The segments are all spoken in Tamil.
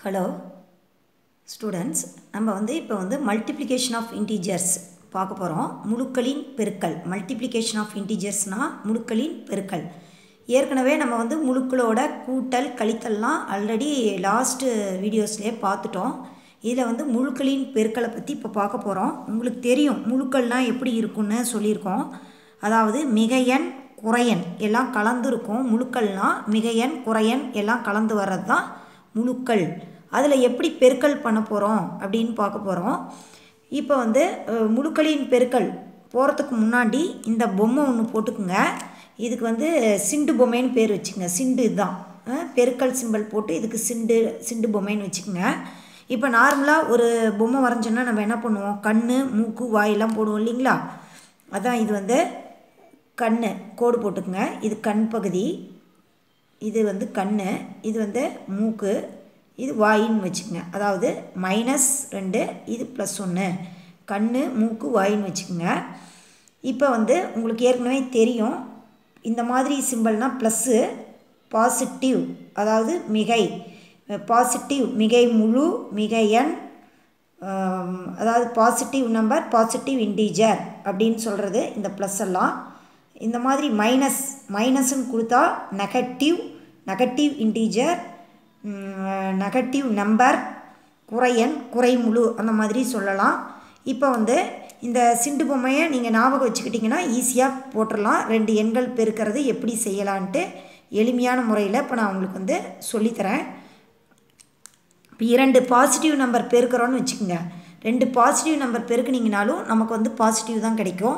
ஹலோ ஸ்டூடெண்ட்ஸ் நம்ம வந்து இப்போ வந்து மல்டிப்ளிகேஷன் ஆஃப் இன்டீஜர்ஸ் பார்க்க போகிறோம் முழுக்களின் பெருக்கல் மல்டிப்ளிகேஷன் ஆஃப் இன்டீஜர்ஸ்னால் முழுக்களின் பெருக்கல் ஏற்கனவே நம்ம வந்து முழுக்களோட கூட்டல் கழித்தல்லாம் ஆல்ரெடி லாஸ்ட்டு வீடியோஸ்லேயே பார்த்துட்டோம் இதில் வந்து முழுக்களின் பெருக்களை பற்றி இப்போ பார்க்க போகிறோம் உங்களுக்கு தெரியும் முழுக்கள்லாம் எப்படி இருக்குன்னு சொல்லியிருக்கோம் அதாவது மிகையன் குறையன் எல்லாம் கலந்து இருக்கும் முழுக்கள்னால் மிகையன் குறையன் எல்லாம் கலந்து வர்றது தான் முழுக்கள் அதில் எப்படி பெருக்கல் பண்ண போகிறோம் அப்படின்னு பார்க்க போகிறோம் இப்போ வந்து அஹ், முழுக்களின் பெருக்கல் போகிறதுக்கு முன்னாடி இந்த பொம்மை ஒன்று போட்டுக்குங்க இதுக்கு வந்து சிண்டு பொம்மைன்னு பேர் வச்சுங்க சிண்டு இதுதான் அஹ், பெருக்கல் சிம்பல் போட்டு இதுக்கு சிண்டு சிண்டு பொம்மைன்னு வச்சுக்கோங்க இப்போ நார்மலாக ஒரு பொம்மை வரைஞ்சோன்னா நம்ம என்ன பண்ணுவோம் கண் மூக்கு வாயெல்லாம் போடுவோம் இல்லைங்களா அதான் இது வந்து கண் கோடு போட்டுக்குங்க இது கண் பகுதி இது வந்து கண் இது வந்து மூக்கு இது வாயின்னு வச்சுக்கோங்க அதாவது மைனஸ் ரெண்டு இது ப்ளஸ் ஒன்று கண் மூக்கு வாயின்னு வச்சுக்கோங்க இப்போ வந்து உங்களுக்கு ஏற்கனவே தெரியும் இந்த மாதிரி சிம்பிள்னால் ப்ளஸ்ஸு பாசிட்டிவ் அதாவது மிகை பாசிட்டிவ் மிகை முழு மிகையன் ஆம், அதாவது பாசிட்டிவ் நம்பர் பாசிட்டிவ் இன்டீஜர் அப்படின்னு சொல்கிறது இந்த ப்ளஸ் எல்லாம் இந்த மாதிரி மைனஸ் மைனஸ்ன்னு கொடுத்தா negative negative integer negative number குறையன் குறைமுழு அந்த மாதிரி சொல்லலாம் இப்போ வந்து இந்த சிண்டு பொம்மையை நீங்கள் ஞாபகம் வச்சுக்கிட்டிங்கன்னா ஈஸியாக போட்டுடலாம் ரெண்டு எண்கள் பெருக்கிறது எப்படி செய்யலான்ட்டு எளிமையான முறையில் இப்போ நான் உங்களுக்கு வந்து சொல்லித்தரேன் இப்போ இரண்டு பாசிட்டிவ் நம்பர் பெருக்கிறோன்னு வச்சுக்கோங்க ரெண்டு பாசிட்டிவ் நம்பர் பெருக்குனீங்கனாலும் நமக்கு வந்து பாசிட்டிவ் தான் கிடைக்கும்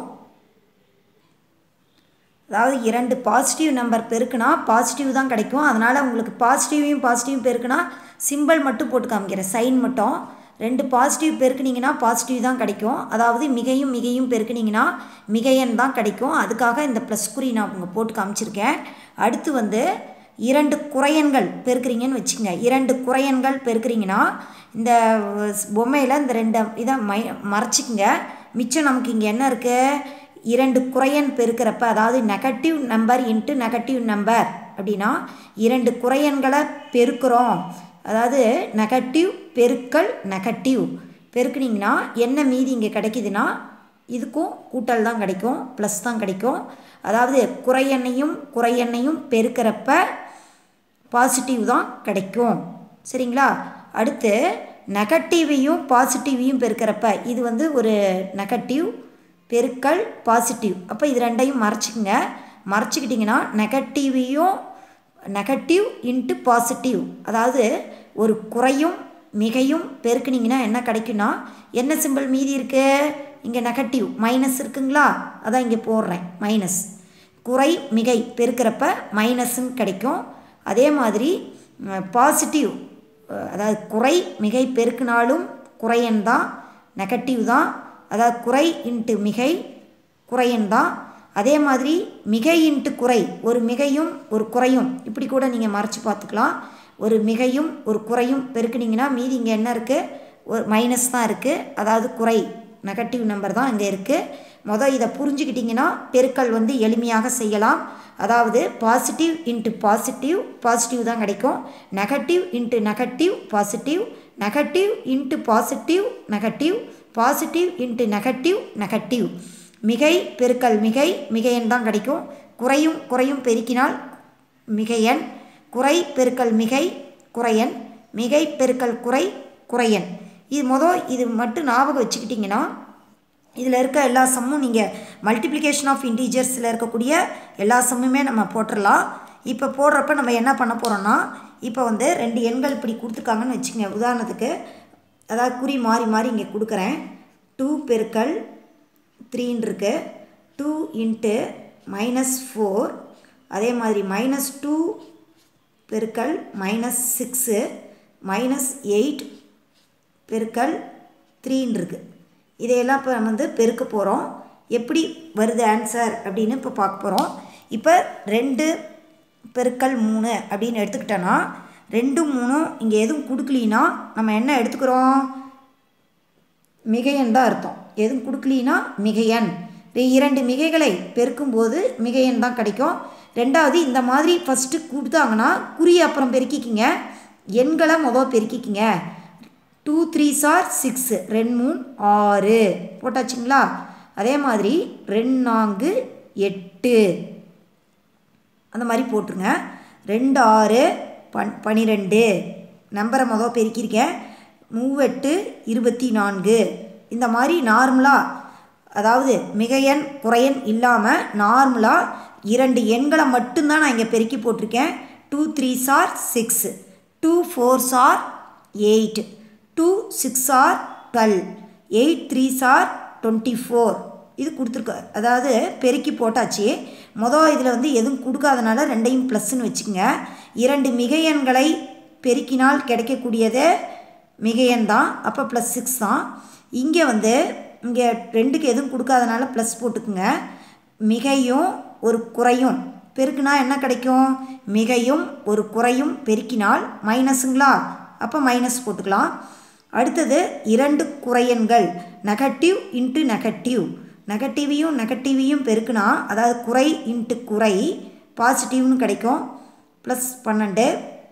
அதாவது இரண்டு பாசிட்டிவ் நம்பர் பெருக்குனா பாசிட்டிவ் தான் கிடைக்கும் அதனால் உங்களுக்கு பாசிட்டிவையும் பாசிட்டிவ் பெருக்குனா சிம்பிள் மட்டும் போட்டு காமிக்கிறேன் சைன் மட்டும் ரெண்டு பாசிட்டிவ் பெருக்குனீங்கன்னா பாசிட்டிவ் தான் கிடைக்கும் அதாவது மிகையும் மிகையும் பெருக்குனீங்கன்னா மிகையன் தான் கிடைக்கும் அதுக்காக இந்த ப்ளஸ் குறி நான் உங்க போட்டு காமிச்சிருக்கேன் அடுத்து வந்து இரண்டு குறையன்கள் பெருக்குறீங்கன்னு வச்சுக்கோங்க இரண்டு குறையன்கள் பெருக்குறீங்கன்னா இந்த பொம்மையில் இந்த ரெண்டு இதை மை மறைச்சிக்கங்க மிச்சம் நமக்கு இங்கே என்ன இருக்குது இரண்டு குறையன் பெருக்கிறப்ப அதாவது negative number into negative number அப்படின்னா இரண்டு குறையன்களை பெருக்கிறோம் அதாவது நெகட்டிவ் பெருக்கல் நெகட்டிவ் பெருக்குனீங்கன்னா என்ன மீதி இங்கே கிடைக்குதுன்னா இதுக்கும் கூட்டல் தான் கிடைக்கும் ப்ளஸ் தான் கிடைக்கும் அதாவது குறையெண்ணையும் குறையெண்ணையும் பெருக்கிறப்ப பாசிட்டிவ் தான் கிடைக்கும் சரிங்களா அடுத்து நெகட்டிவையும் பாசிட்டிவையும் பெருக்கிறப்ப இது வந்து ஒரு நெகட்டிவ் பெருக்கல் பாசிட்டிவ் அப்போ இது ரெண்டையும் மறைச்சிக்கங்க மறைச்சிக்கிட்டிங்கன்னா நெகட்டிவையும் நெகட்டிவ் இன்ட்டு பாசிட்டிவ் அதாவது ஒரு குறையும் மிகையும் பெருக்குனீங்கன்னா என்ன கிடைக்குன்னா என்ன சிம்பிள் மீதி இருக்கு இங்கே நெகட்டிவ் மைனஸ் இருக்குங்களா அதான் இங்கே போடுறேன் மைனஸ் குறை மிகை பெருக்கிறப்ப மைனஸ்ன்னு கிடைக்கும் அதே மாதிரி பாசிட்டிவ் அதாவது குறை மிகை பெருக்கினாலும் குறையன் தான் நெகட்டிவ் தான் அதாவது குறை இன்ட்டு மிகை குறையன் தான் அதே மாதிரி மிகை இன்ட்டு குறை ஒரு மிகையும் ஒரு குறையும் இப்படி கூட நீங்கள் மறைச்சு பார்த்துக்கலாம் ஒரு மிகையும் ஒரு குறையும் பெருக்குனீங்கன்னா மீதி இங்கே என்ன இருக்குது ஒரு மைனஸ் தான் இருக்குது அதாவது குறை நெகட்டிவ் நம்பர் தான் இங்கே இருக்குது மொதல் இதை புரிஞ்சுக்கிட்டிங்கன்னா பெருக்கல் வந்து எளிமையாக செய்யலாம் அதாவது பாசிட்டிவ் இன்ட்டு பாசிட்டிவ் பாசிட்டிவ் தான் கிடைக்கும் negative into negative positive negative into positive negative positive into negative negative மிகை பெருக்கல் மிகை மிகையன் தான் கிடைக்கும் குறையும் குறையும் பெருக்கினால் மிகையன் குறை பெருக்கல் மிகை குறையன் மிகை பெருக்கல் குறை குறையன் இது மொதல் இது மட்டும் ஞாபகம் வச்சுக்கிட்டிங்கன்னா இதில் இருக்க எல்லா சம்மும் நீங்கள் மல்டிப்ளிகேஷன் ஆஃப் இன்டீஜர்ஸில் இருக்கக்கூடிய எல்லா சம்முமே நம்ம போட்டுடலாம் இப்போ போடுறப்ப நம்ம என்ன பண்ண போகிறோம்னா இப்போ வந்து ரெண்டு எண்கள் இப்படி கொடுத்துருக்காங்கன்னு வச்சுக்கோங்க உதாரணத்துக்கு அதாவது குறி மாறி மாறி இங்கே கொடுக்குறேன் டூ பெருக்கல் த்ரீன்னு இருக்கு டூ இன்ட்டு மைனஸ் ஃபோர் அதே மாதிரி மைனஸ் டூ பெருக்கல் மைனஸ் சிக்ஸு மைனஸ் எயிட் பெருக்கல் த்ரீன்னு இருக்குது இதையெல்லாம் இப்போ நம்ம வந்து பெருக்க போகிறோம் எப்படி வருது ஆன்சர் அப்படின்னு இப்போ பார்க்க போகிறோம் இப்போ ரெண்டு பெருக்கல் மூணு அப்படின்னு எடுத்துக்கிட்டோன்னா ரெண்டு மூணும் இங்கே எதுவும் கொடுக்கலினா நம்ம என்ன எடுத்துக்கிறோம் மிகையன் தான் அர்த்தம் எதுவும் கொடுக்கலினா மிகையன் இ- இரண்டு மிகைகளை பெருக்கும்போது மிகையன் தான் கிடைக்கும் ரெண்டாவது இந்த மாதிரி ஃபஸ்ட்டு கொடுத்தாங்கன்னா குறி அப்புறம் பெருக்கிக்கிங்க எண்களை மொதல் பெருக்கிக்கிங்க டூ த்ரீ சார் சிக்ஸு ரெண்டு மூணு ஆறு போட்டாச்சுங்களா அதே மாதிரி ரெண்டு நான்கு எட்டு அந்த மாதிரி போட்டுருங்க ரெண்டு ஆறு பன் பனிரெண்டு நம்பரை மொதல் பெருக்கியிருக்கேன் மூவெட்டு இருபத்தி நான்கு இந்த மாதிரி நார்மலாக அதாவது மிகையன் குறையன் இல்லாமல் நார்மலாக இரண்டு எண்களை மட்டும்தான் நான் இங்கே பெருக்கி போட்டிருக்கேன் two three sir six two four sir eight two six are twelve eight three sir twenty four இது கொடுத்துருக்க அதாவது பெருக்கி போட்டாச்சு மொதல் இதில் வந்து எதுவும் கொடுக்காதனால ரெண்டையும் ப்ளஸ்ன்னு வச்சுக்கோங்க இரண்டு மிகையன்களை பெருக்கினால் கிடைக்கக்கூடியது மிகையன் தான் அப்போ ப்ளஸ் சிக்ஸ் தான் இங்கே வந்து இங்கே ரெண்டுக்கு எதுவும் கொடுக்காதனால ப்ளஸ் போட்டுக்குங்க மிகையும் ஒரு குறையும் பெருக்குனா என்ன கிடைக்கும் மிகையும் ஒரு குறையும் பெருக்கினால் மைனஸுங்களா அப்போ மைனஸ் போட்டுக்கலாம் அடுத்தது இரண்டு குறையன்கள் நெகட்டிவ் இன்ட்டு நெகட்டிவ் நெகட்டிவையும் நெகட்டிவையும் பெருக்குனா அதாவது குறை இன்ட்டு குறை பாசிட்டிவ்னு கிடைக்கும் ப்ளஸ் பன்னெண்டு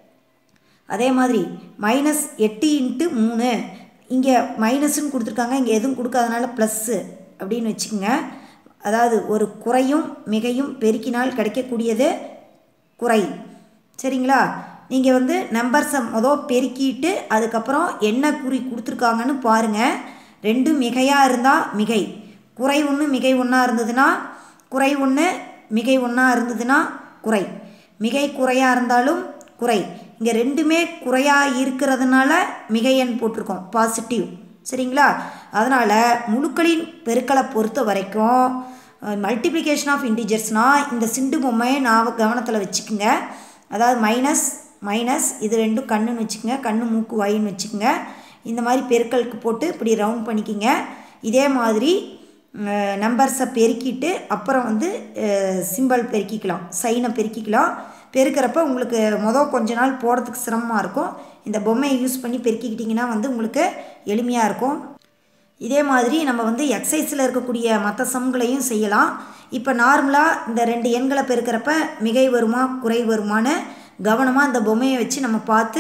அதே மாதிரி மைனஸ் எட்டு இன்ட்டு மூணு இங்கே மைனஸ்ன்னு கொடுத்துருக்காங்க இங்கே எதுவும் கொடுக்காதனால ப்ளஸ்ஸு அப்படின்னு வச்சுக்கோங்க அதாவது ஒரு குறையும் மிகையும் பெருக்கினால் கிடைக்கக்கூடியது குறை சரிங்களா நீங்கள் வந்து நம்பர்ஸை மொதல் பெருக்கிட்டு அதுக்கப்புறம் என்ன குறி கொடுத்துருக்காங்கன்னு பாருங்கள் ரெண்டு மிகையாக இருந்தால் மிகை குறை ஒன்று மிகை ஒன்றா இருந்ததுன்னா குறை ஒன்று மிகை ஒன்றா இருந்ததுன்னா குறை மிகை குறையாக இருந்தாலும் குறை இங்கே ரெண்டுமே குறையாக இருக்கிறதுனால மிகையன் போட்டிருக்கோம் பாசிட்டிவ் சரிங்களா அதனால் முழுக்களின் பெருக்களை பொறுத்த வரைக்கும் மல்டிப்ளிகேஷன் ஆஃப் இன்டிஜர்ஸ்னால் இந்த சிண்டு பொம்மையை நான் கவனத்தில் வச்சுக்கோங்க அதாவது மைனஸ் மைனஸ் இது ரெண்டும் கண்ணுன்னு வச்சுக்கோங்க கண்ணு மூக்கு வாயின்னு வச்சுக்கோங்க இந்த மாதிரி பெருக்களுக்கு போட்டு இப்படி ரவுண்ட் பண்ணிக்கிங்க இதே மாதிரி நம்பர்ஸை பெருக்கிட்டு அப்புறம் வந்து சிம்பிள் பெருக்கிக்கலாம் சைனை பெருக்கிக்கலாம் பெருக்கிறப்ப உங்களுக்கு மொதல் கொஞ்ச நாள் போடுறதுக்கு சிரமமாக இருக்கும் இந்த பொம்மையை யூஸ் பண்ணி பெருக்கிக்கிட்டிங்கன்னா வந்து உங்களுக்கு எளிமையாக இருக்கும் இதே மாதிரி நம்ம வந்து எக்ஸசைஸில் இருக்கக்கூடிய மற்ற சம்களையும் செய்யலாம் இப்போ நார்மலாக இந்த ரெண்டு எண்களை பெருக்கிறப்ப மிகை வருமா குறை வருமானு கவனமாக இந்த பொம்மையை வச்சு நம்ம பார்த்து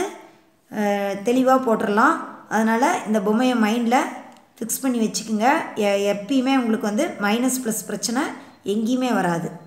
தெளிவாக போட்டுடலாம் அதனால் இந்த பொம்மையை மைண்டில் ஃபிக்ஸ் பண்ணி வச்சுக்கோங்க எப்பயுமே உங்களுக்கு வந்து மைனஸ் ப்ளஸ் பிரச்சனை எங்கேயுமே வராது